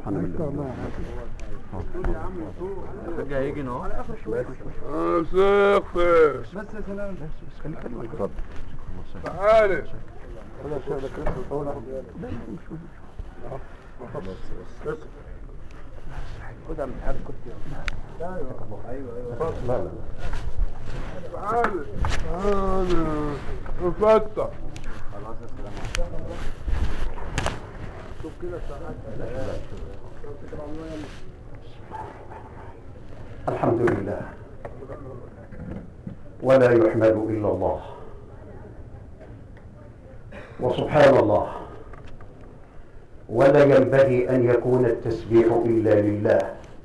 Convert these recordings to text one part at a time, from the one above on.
الحمد لله الحاج هيجي اهو استغفر بس يا سلام بس خليك اتفضل تعالى خدها من حد كنت لا لا تعالى تعالى افتح الحمد لله ولا يحمد إلا الله وسبحان الله ولا ينبغي أن يكون التسبيح إلا لله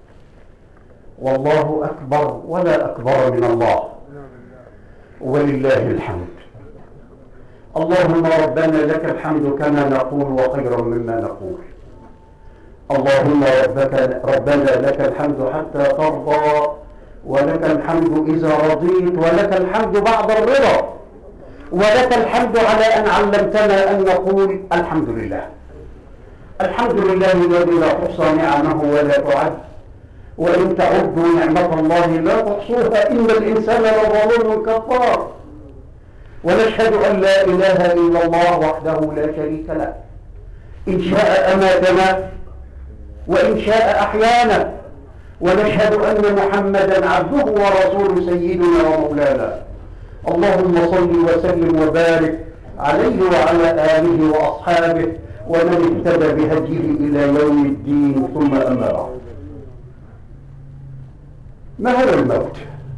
والله أكبر ولا أكبر من الله ولله الحمد اللهم ربنا لك الحمد كما نقول وخيرا مما نقول اللهم ربك ربنا لك الحمد حتى ترضى ولك الحمد إذا رضيت ولك الحمد بعد الرضا ولك الحمد على أن علمتنا أن نقول الحمد لله الحمد لله الذي لا تحصى نعمه ولا تعد وإن تعدوا نعمة الله لا تحصوها إن الإنسان لظلوم كفار ونشهد أن لا إله إلا الله وحده لا شريك له إن شاء أماتنا وإن شاء أحيانا ونشهد أن محمدا عبده ورسول سيدنا ومولانا اللهم صل وسلم وبارك عليه وعلى آله وأصحابه ومن اهتدى بهديه إلى يوم الدين ثم أما بعد ما هو الموت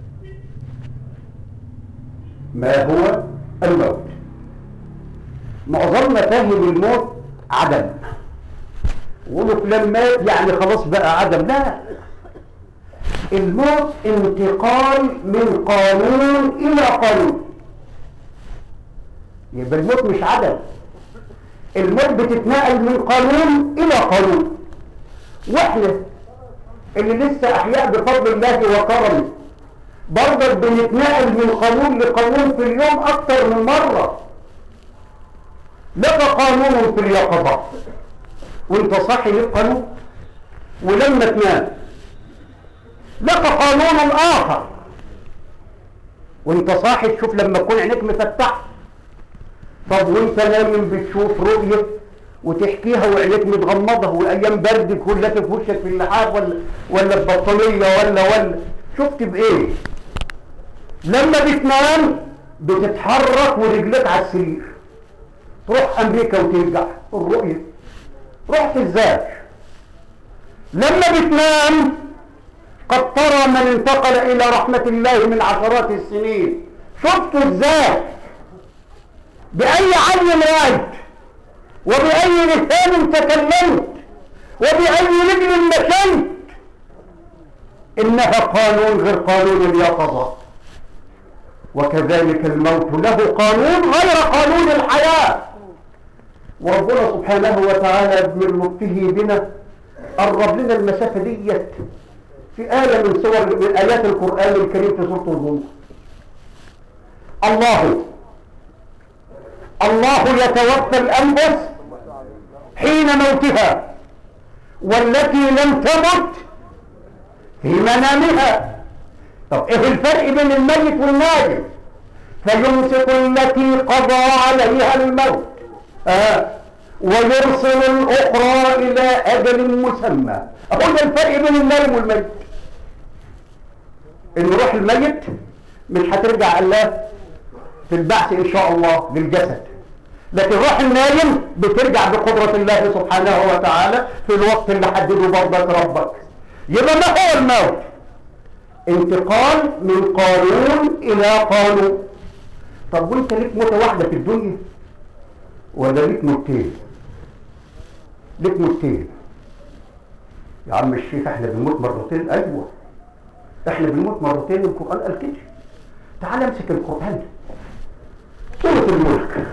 ما هو الموت معظمنا فاهم الموت عدم يقولوا فلان مات يعني خلاص بقى عدم لا الموت انتقال من قانون الى قانون يبقى الموت مش عدم الموت بتتنقل من قانون الى قانون واحنا اللي لسه احياء بفضل الله وكرمه برضك بنتنقل من قانون لقانون في اليوم اكتر من مره لك قانون في اليقظه وانت صاحي لك قانون ولما تنام لك قانون اخر وانت صاحي تشوف لما تكون عينيك مفتحه طب وانت نايم بتشوف رؤيه وتحكيها وعينيك متغمضه والايام برد كلها في وشك في اللحاف ولا ولا البطانيه ولا ولا شفت بايه لما بتنام بتتحرك ورجلك على السرير تروح امريكا وترجع الرؤيه رحت ازاي لما بتنام قد ترى من انتقل الى رحمة الله من عشرات السنين شفته ازاي باي عين رأيت وباي لسان تكلمت وباي رجل مشيت انها قانون غير قانون اليقظة وكذلك الموت له قانون غير قانون الحياة وربنا سبحانه وتعالى من لطفه بنا قرب لنا المسافة ديت في آية من صور من آيات القرآن الكريم في سورة الروم الله الله يتوفى الأنفس حين موتها والتي لم تمت في منامها طب ايه الفرق بين الميت والناجم فيمسك التي قضى عليها الموت آه. ويرسل الأخرى إلى أجل مسمى أقول ده الفرق بين النايم والميت إن روح الميت مش هترجع الله في البعث إن شاء الله للجسد لكن روح النايم بترجع بقدرة الله سبحانه وتعالى في الوقت اللي حدده برضك ربك يبقى ما هو الموت انتقال من قانون إلى قانون طب وانت ليك موتة واحدة في الدنيا ولا ليك موتين ليك موتين يا عم الشيخ احنا بنموت مرتين ايوه احنا بنموت مرتين القران قال كده تعال امسك القران سوره الملك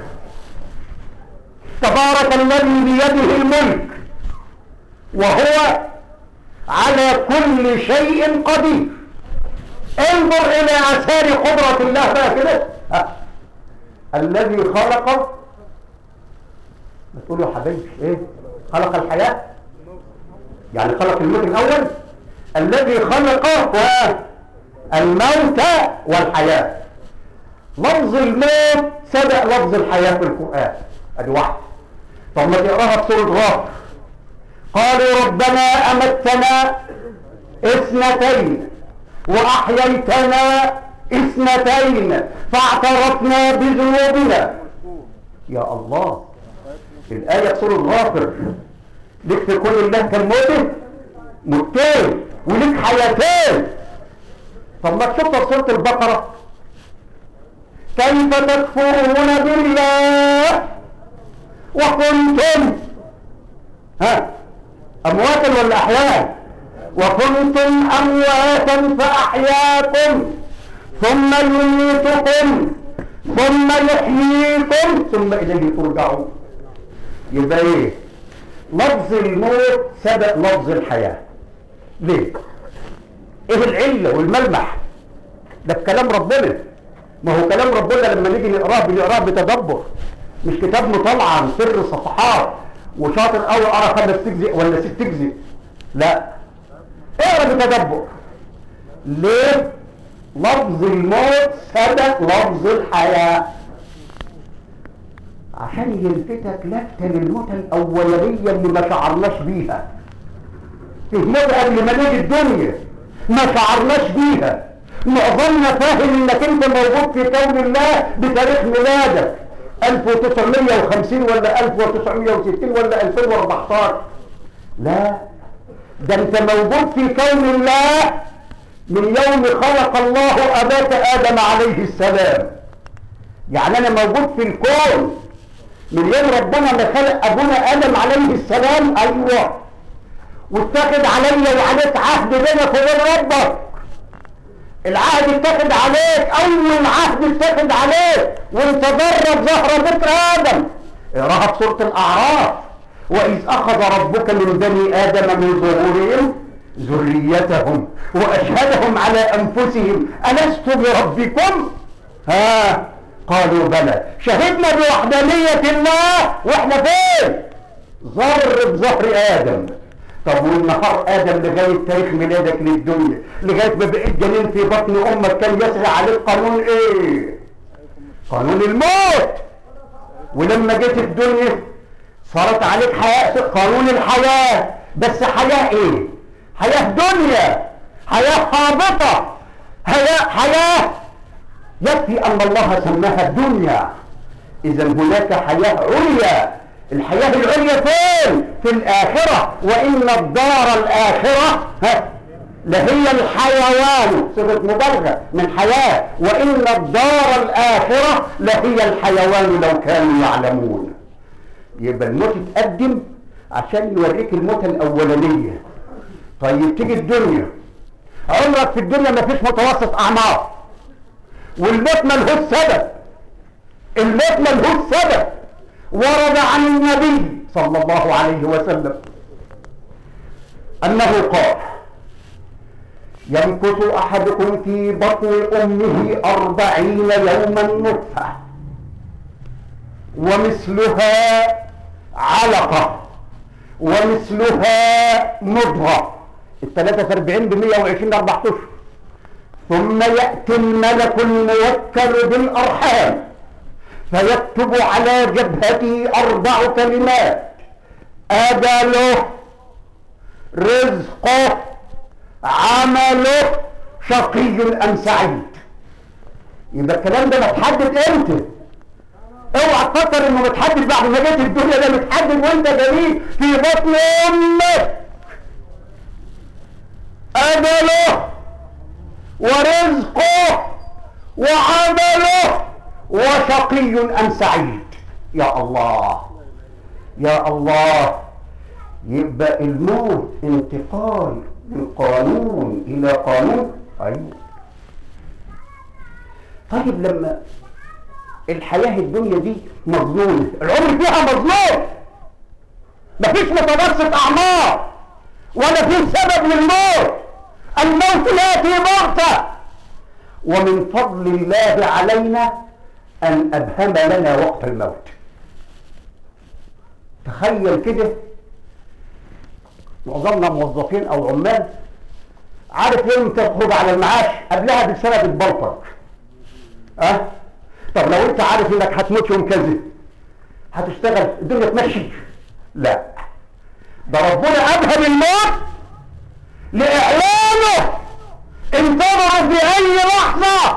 تبارك الذي بيده الملك وهو على كل شيء قدير انظر الى اثار قدره الله بقى كده ها. الذي خلق ما تقولوا يا حبيبي ايه خلق الحياة يعني خلق الموت الأول الذي خلق آه، الموت والحياة لفظ الموت سبق لفظ الحياة في القرآن ادي واحد طب ما تقراها في سورة غافر قالوا ربنا أمتنا اثنتين وأحييتنا اثنتين فاعترفنا بذنوبنا يا الله الآية في سورة غافر لك في كل الله كان موته موتين ولك حياتين طب ما تشوفها في سورة البقرة كيف تكفرون بالله وكنتم ها أمواتا ولا أحياء وكنتم أمواتا فأحياكم ثم يميتكم ثم يحييكم ثم إليه ترجعون يبقى إيه لفظ الموت سبق لفظ الحياة ليه إيه العلة والملمح ده بكلام ربنا ما هو كلام ربنا لما نيجي نقراه بنقراه بتدبر مش كتاب مطلع عن سر صفحات وشاطر قوي اقرا خمس تجزئ ولا ست تجزئ لا اقرا بتدبر ليه لفظ الموت سبق لفظ الحياة عشان يلفتك لفتة للموتة الأولانية اللي ما شعرناش بيها تهمل قبل ما نيجي الدنيا ما شعرناش بيها معظمنا فاهم انك انت موجود في كون الله بتاريخ ميلادك 1950 ولا 1960 ولا 2014 لا ده انت موجود في كون الله من يوم خلق الله اباك ادم عليه السلام يعني انا موجود في الكون من يوم ربنا ما خلق ابونا ادم عليه السلام ايوه واتخذ علي وعليك عهد بينك وبين ربك العهد اتخذ عليك اول عهد اتخذ عليك وانت ضرب ظهر بك ادم اقراها في سوره الاعراف واذ اخذ ربك من بني ادم من ظهورهم ذريتهم واشهدهم على انفسهم الست بربكم ها قالوا بلى شهدنا بوحدانيه الله واحنا فين ظهر بظهر ادم طب والنهار ادم لغايه تاريخ ميلادك للدنيا لغايه ما بقيت جنين في بطن امك كان يسري عليك قانون ايه قانون الموت ولما جيت الدنيا صارت عليك حياه قانون الحياه بس حياه ايه حياه دنيا حياه هابطه حياه حياه يكفي ان الله سماها الدنيا اذا هناك حياه عليا الحياة العليا فين في الآخرة وإن الدار الآخرة ها لهي الحيوان صفة مبالغة من حياة وإن الدار الآخرة لهي الحيوان لو كانوا يعلمون يبقى الموت اتقدم عشان يوريك الموتة الأولانية طيب تيجي الدنيا عمرك في الدنيا ما فيش متوسط أعمار والموت ملهوش سبب الموت ملهوش سبب ورد عن النبي صلى الله عليه وسلم أنه قال يمكث أحدكم في بطن أمه أربعين يوما نطفة ومثلها علقة ومثلها مضغة الثلاثة في أربعين بمية وعشرين أربعة أشهر ثم يأتي الملك الموكل بالأرحام فيكتب على جبهته أربع كلمات أجله رزقه عمله شقي أم سعيد يبقى الكلام ده متحدد امتى اوعى تفكر انه متحدد بعد ما جيت الدنيا ده متحدد وانت جميل في بطن امك اجله ورزقه وعمله وشقي أم سعيد يا الله يا الله يبقى الموت انتقال من قانون إلى قانون أيوه طيب لما الحياة الدنيا دي مظلومة العمر فيها مظلوم مفيش متوسط أعمار ولا في سبب للموت الموت يأتي بغتة ومن فضل الله علينا أن أبهم لنا وقت الموت تخيل كده معظمنا موظفين او عمال عارف يوم تخرج على المعاش قبلها بسنه بتبلطج اه طب لو انت عارف انك هتموت يوم كذا هتشتغل الدنيا تمشي لا ده ربنا ابهم الموت لاعلانه انتظروا في اي لحظه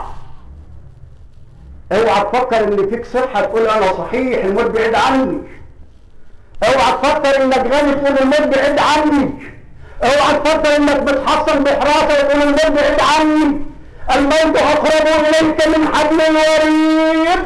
اوعى تفكر ان فيك صحه تقول انا صحيح الموت بعيد عني اوعى تفكر انك غني تقول الموت بعيد عني اوعى تفكر انك بتحصل بحراسه وتقول الموت بعيد عني الموت اقرب اليك من حبل الوريد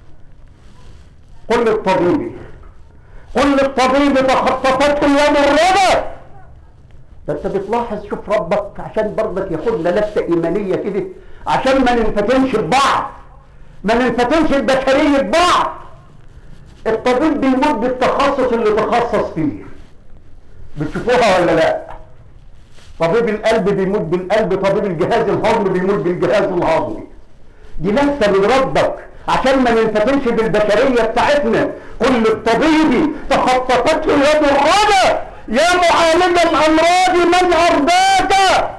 قل للطبيب قل للطبيب تخطفته اليد الربا ده انت بتلاحظ شوف ربك عشان برضك ياخدنا لفته ايمانيه كده عشان ما ننفتنش ببعض ما ننفتنش البشريه ببعض الطبيب بيموت بالتخصص اللي تخصص فيه بتشوفوها ولا لا طبيب القلب بيموت بالقلب طبيب الجهاز الهضمي بيموت بالجهاز الهضمي دي لفته من ربك عشان ما ننفتنش بالبشريه بتاعتنا كل الطبيب تخطفته يد الربا يا معالج الامراض من ارضاك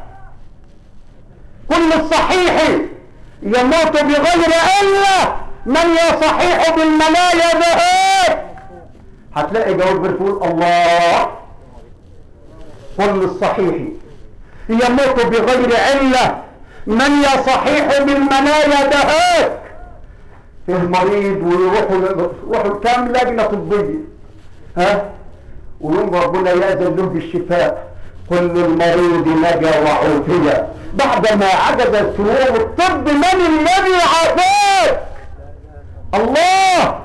كل الصحيح يموت بغير الا من يا صحيح بالمنايا ذهاب هتلاقي جواب بتقول الله كل الصحيح يموت بغير علة من يا صحيح بالمنايا دهاك المريض ويروحوا يروحوا كام لجنة طبية ها ويوم ربنا يأذن له بالشفاء كل المريض نجا وعافية بعدما عجزت فروع الطب من الذي عافاك الله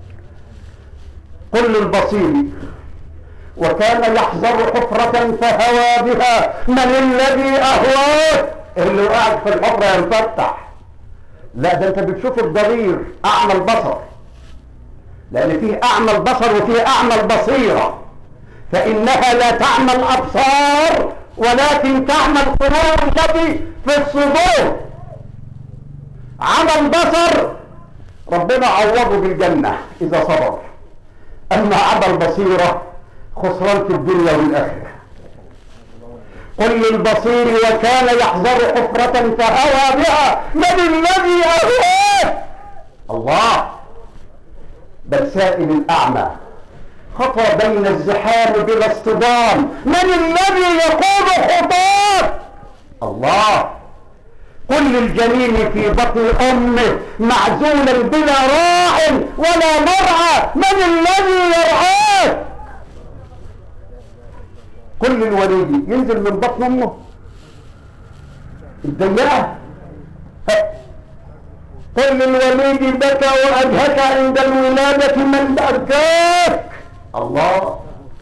كل البصير وكان يحذر حفرة فهوى بها من الذي أهواك اللي قاعد في الحفرة ينفتح لا ده انت بتشوف الضرير أعمى البصر لأن فيه أعمى البصر وفيه أعمى البصيرة فإنها لا تعمى الأبصار ولكن تعمى القلوب التي في الصدور عمى البصر ربنا عوضه بالجنة إذا صبر أما عمى البصيرة خسران في الدنيا والآخرة قل للبصير وكان يحذر حفرة فهوى بها من الذي أهواه الله بل سائل الأعمى خطى بين الزحام بلا اصطدام من الذي يقود خطاه الله كل الجنين في بطن امه معزولا بلا راع ولا مرعى من الذي يرعاه كل الوليد ينزل من بطن امه الضيقه كل الوليد بكى واجهك عند الولاده من ابكاك الله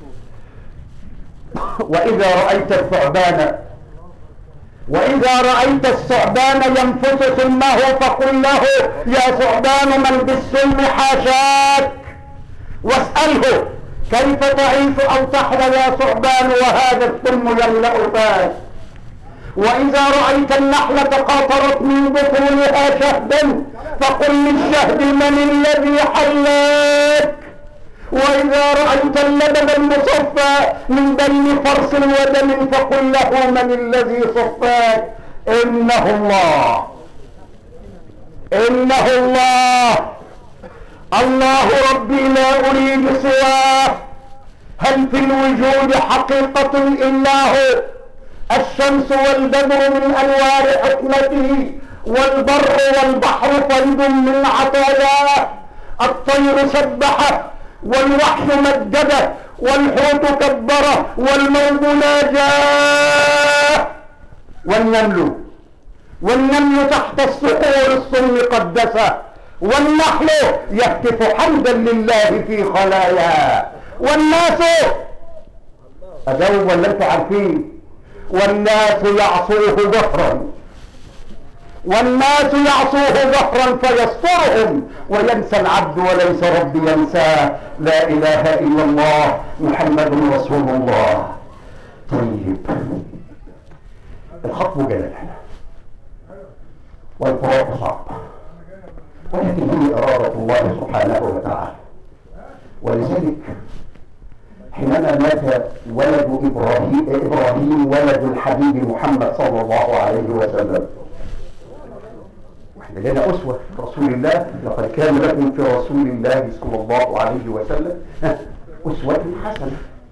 واذا رايت الثعبان واذا رايت الثعبان ينفث سمه فقل له يا ثعبان من بالسم حاشاك واساله كيف تعيش او تحيا يا ثعبان وهذا السم يملا فاك واذا رايت النحله قاطرت من بطونها شهدا فقل للشهد من الذي حلاك واذا رايت اللبن المصفى من بين فرس ودم فقل له من الذي صفاك انه الله انه الله الله ربي لا اريد سواه هل في الوجود حقيقة الا هو الشمس والبدر من انوار حكمته والبر والبحر فيض من عطاياه الطير سبحه والوحش مجده والحوت كبره والموت ناجاه والنمل والنمل تحت الصخور الصم قدسه والنحل يهتف حمدا لله في خلاياه والناس أجاوب ولا انتوا عارفين والناس يعصوه ظهرا والناس يعصوه ظهرا فيسترهم وينسى العبد وليس ربي ينساه لا اله الا الله محمد رسول الله طيب الخطب جلال والفراق صعب ولكن هي إرادة الله سبحانه وتعالى ولذلك حينما مات ولد إبراهيم إبراهيم ولد الحبيب محمد صلى الله عليه وسلم واحنا لنا أسوة في رسول الله لقد كان لكم في رسول الله صلى الله عليه وسلم ها، أسوة حسنة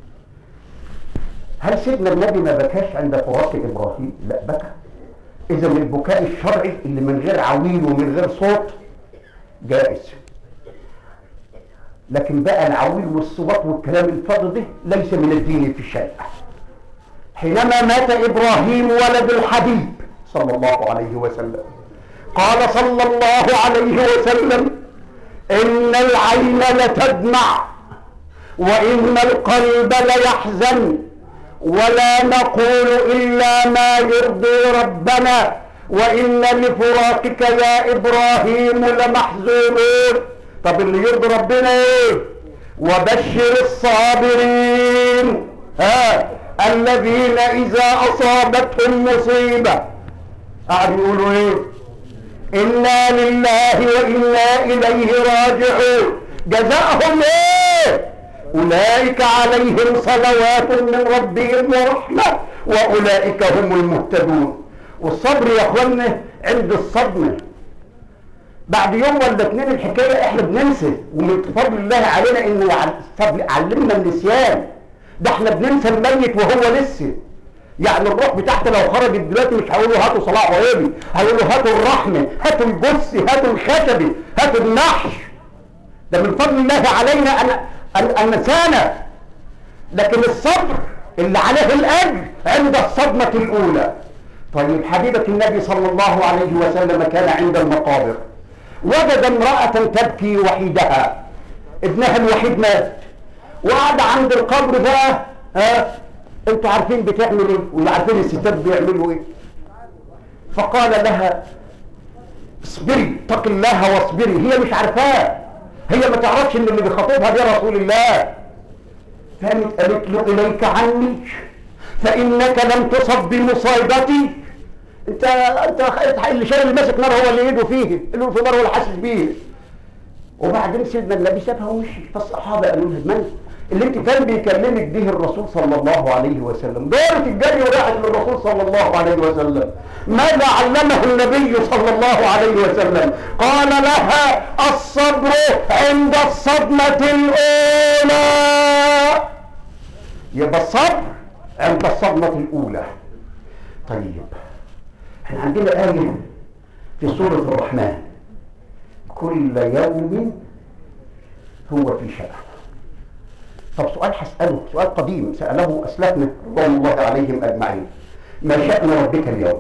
هل سيدنا النبي ما بكاش عند فراق إبراهيم؟ لا بكى إذا البكاء الشرعي اللي من غير عويل ومن غير صوت جائز لكن بقى العويل والصوت والكلام الفاضي ده ليس من الدين في شيء حينما مات إبراهيم ولد الحبيب صلى الله عليه وسلم قال صلى الله عليه وسلم إن العين لتدمع وإن القلب ليحزن ولا نقول إلا ما يرضي ربنا وإن لفراقك يا إبراهيم لمحزونون طب اللي يرضي ربنا إيه وبشر الصابرين ها الذين إذا أصابتهم مصيبة قاعد يقولوا إيه إنا لله وإنا إليه راجعون جزاهم إيه أولئك عليهم صلوات من ربهم ورحمة وأولئك هم المهتدون والصبر يا أخوانا عند الصدمة بعد يوم ولا اتنين الحكاية احنا بننسى ومن فضل الله علينا انه يع- علمنا النسيان ده احنا بننسى الميت وهو لسه يعني الروح بتاعته لو خرجت دلوقتي مش هقول له هاتوا صلاح وهابي هقول له هاتوا الرحمة هاتوا الجث هاتوا الخشبي هاتوا النحش ده من فضل الله علينا ان ان ان نسانا لكن الصبر اللي عليه الاجر عند الصدمة الاولى طيب حبيبة النبي صلى الله عليه وسلم كان عند المقابر وجد امرأة تبكي وحيدها ابنها الوحيد مات وقعد عند القبر بقى ها انتوا عارفين بتعمل ايه وعارفين الستات بيعملوا ايه فقال لها اصبري اتق الله واصبري هي مش عارفاه هي ما تعرفش ان اللي بيخاطبها ده رسول الله فقامت قالت له اليك عني فانك لم تصب بمصيبتي انت انت اللي شايل اللي ماسك نار هو اللي ايده فيه اللي في نار هو اللي حاسس بيه وبعدين سيدنا النبي سابها ومشي فالصحابه قالوا له من اللي انت كان بيكلمك به الرسول صلى الله عليه وسلم دارت الجري وراحت للرسول صلى الله عليه وسلم ماذا علمه النبي صلى الله عليه وسلم قال لها الصبر عند الصدمة الأولى يبقى الصبر عند الصدمة الأولى طيب احنا عندنا آية في سورة الرحمن كل يوم هو في شأن طب سؤال هسأله سؤال قديم سأله أسلافنا رضوان الله عليهم أجمعين ما شأن ربك اليوم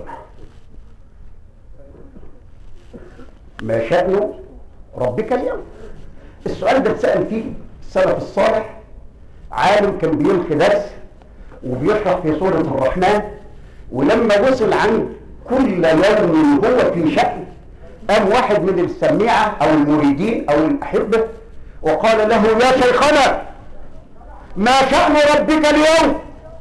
ما شأن ربك اليوم السؤال ده اتسأل فيه السلف الصالح عالم كان بيلقي درس وبيشرح في سورة الرحمن ولما وصل عند كل يوم هو في شأن قام واحد من السميعة أو المريدين أو الأحبة وقال له يا شيخنا ما شأن ربك اليوم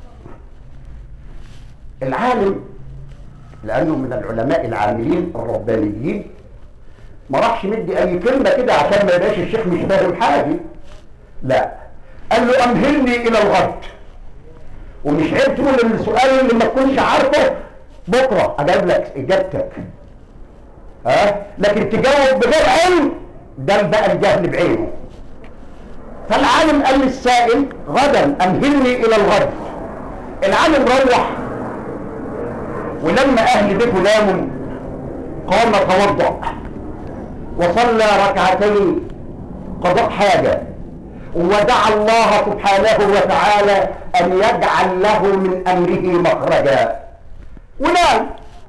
العالم لأنه من العلماء العاملين الربانيين ما راحش مدي أي كلمة كده عشان ما يبقاش الشيخ مش فاهم حاجة لا قال له أمهلني إلى الغد ومش عيب تقول السؤال اللي ما تكونش عارفه بكرة أجيب لك إجابتك ها لكن تجاوب بغير علم ده بقى الجهل بعينه فالعالم قال للسائل غدا أمهلني إلى الغد العالم روح ولما أهل بيته ناموا قام توضأ وصلى ركعتين قضاء حاجة ودعا الله سبحانه وتعالى أن يجعل له من أمره مخرجا ونام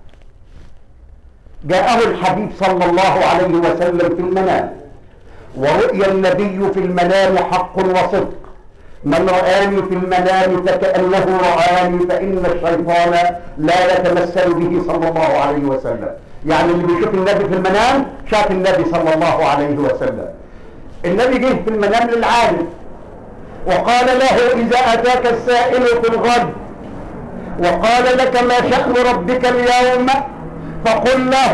جاءه الحبيب صلى الله عليه وسلم في المنام ورؤيا النبي في المنام حق وصدق من رآني في المنام فكأنه رآني فإن الشيطان لا يتمثل به صلى الله عليه وسلم يعني اللي بيشوف النبي في المنام شاف النبي صلى الله عليه وسلم النبي جه في المنام للعالم وقال له إذا أتاك السائل في الغد وقال لك ما شأن ربك اليوم فقل له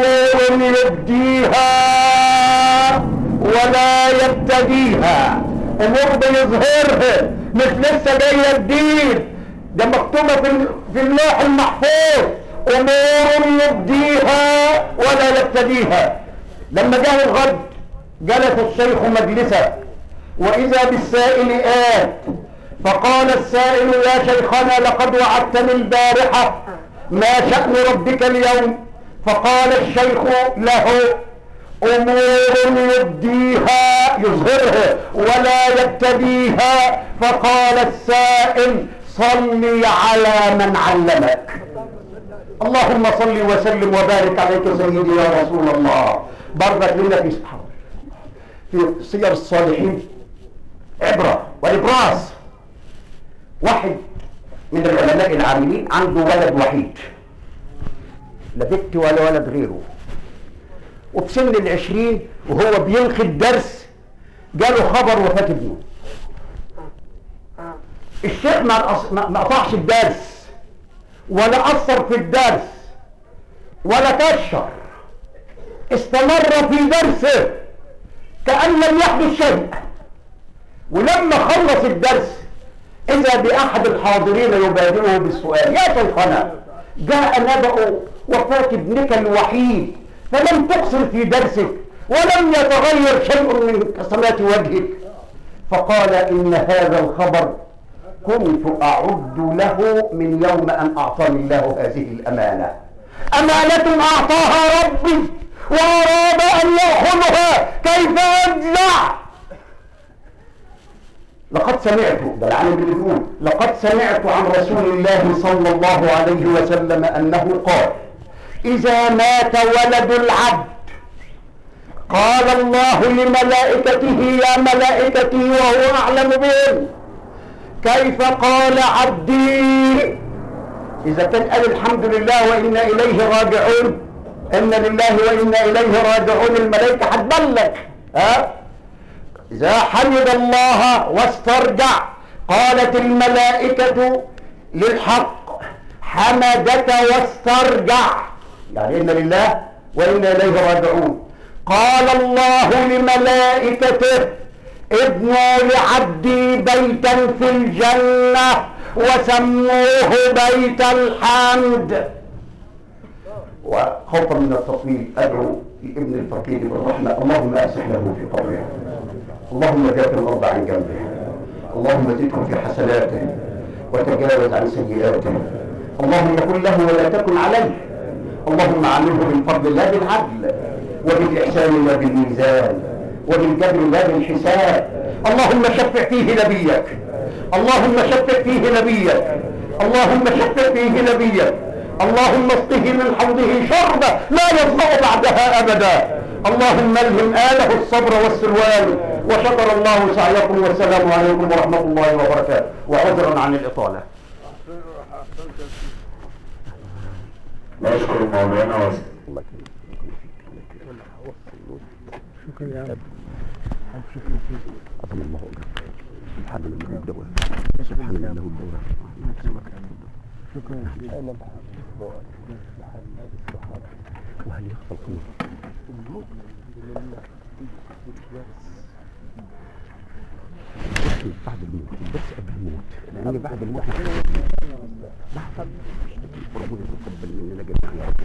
أمور يبديها ولا يبتديها امور بيظهرها مش لسه جايه جديد ده مكتوبه في ال- في اللوح المحفوظ امور يبديها ولا يبتديها لما جاء الغد جلس الشيخ مجلسه واذا بالسائل ات فقال السائل يا شيخنا لقد وعدتني البارحه ما شان ربك اليوم فقال الشيخ له امور يبديها يظهرها ولا يبتديها فقال السائل صلي على من علمك اللهم صل وسلم وبارك عليك سيدي يا رسول الله برضك لنا في في سير الصالحين عبرة والإبراز واحد من العلماء العاملين عنده ولد وحيد لا بنت ولا ولد غيره وفي سن العشرين وهو بيلقي الدرس جاله خبر وفاة ابنه الشيخ ما قص- ما ما قطعش الدرس ولا أثر في الدرس ولا كشر استمر في درسه كأن لم يحدث شيء ولما خلص الدرس إذا بأحد الحاضرين يبادره بالسؤال يا شيخنا جاء نبأ وفاة ابنك الوحيد فلم تقصر في درسك ولم يتغير شيء من كسمات وجهك فقال إن هذا الخبر كنت أعد له من يوم أن أعطاني الله هذه الأمانة أمانة أعطاها ربي وأراد أن يأخذها كيف أجزع لقد سمعت ده العالم اللي بيقول لقد سمعت عن رسول الله صلى الله عليه وسلم أنه قال إذا مات ولد العبد قال الله لملائكته يا ملائكتي وهو أعلم بهم كيف قال عبدي إذا كان قال الحمد لله وإنا إليه راجعون إن لله وإنا إليه راجعون الملائكة هتبلغ ها إذا حمد الله واسترجع قالت الملائكة للحق حمدك واسترجع يعني إن لله وإنا إليه راجعون قال الله لملائكته ابنوا لعبدي بيتا في الجنة وسموه بيت الحمد وخوفا من التطويل ادعو لابن الفقير بالرحمه اللهم اسح له في قبره اللهم جاك الارض عن جنبه اللهم زده في حسناته وتجاوز عن سيئاته اللهم كن له ولا تكن عليه اللهم عامله بالفضل لا بالعدل وبالاحسان لا بالميزان وبالجبر لا بالحساب اللهم شفع فيه نبيك اللهم شفع فيه نبيك اللهم شفع فيه نبيك اللهم اسقه من حوضه شربة لا يظمأ بعدها أبدا اللهم الهم آله الصبر والسلوان وشكر الله سعيكم والسلام عليكم ورحمة الله وبركاته وعذرا عن الإطالة نشكر مولانا وس- أطم الله أجرك سبحان من له الدواء سبحان من له الدواء وهل يخفى القمر بعد الموت بس قبل الموت لأن بعد الموت بعد ربنا يتقبل مننا جميعا يا رب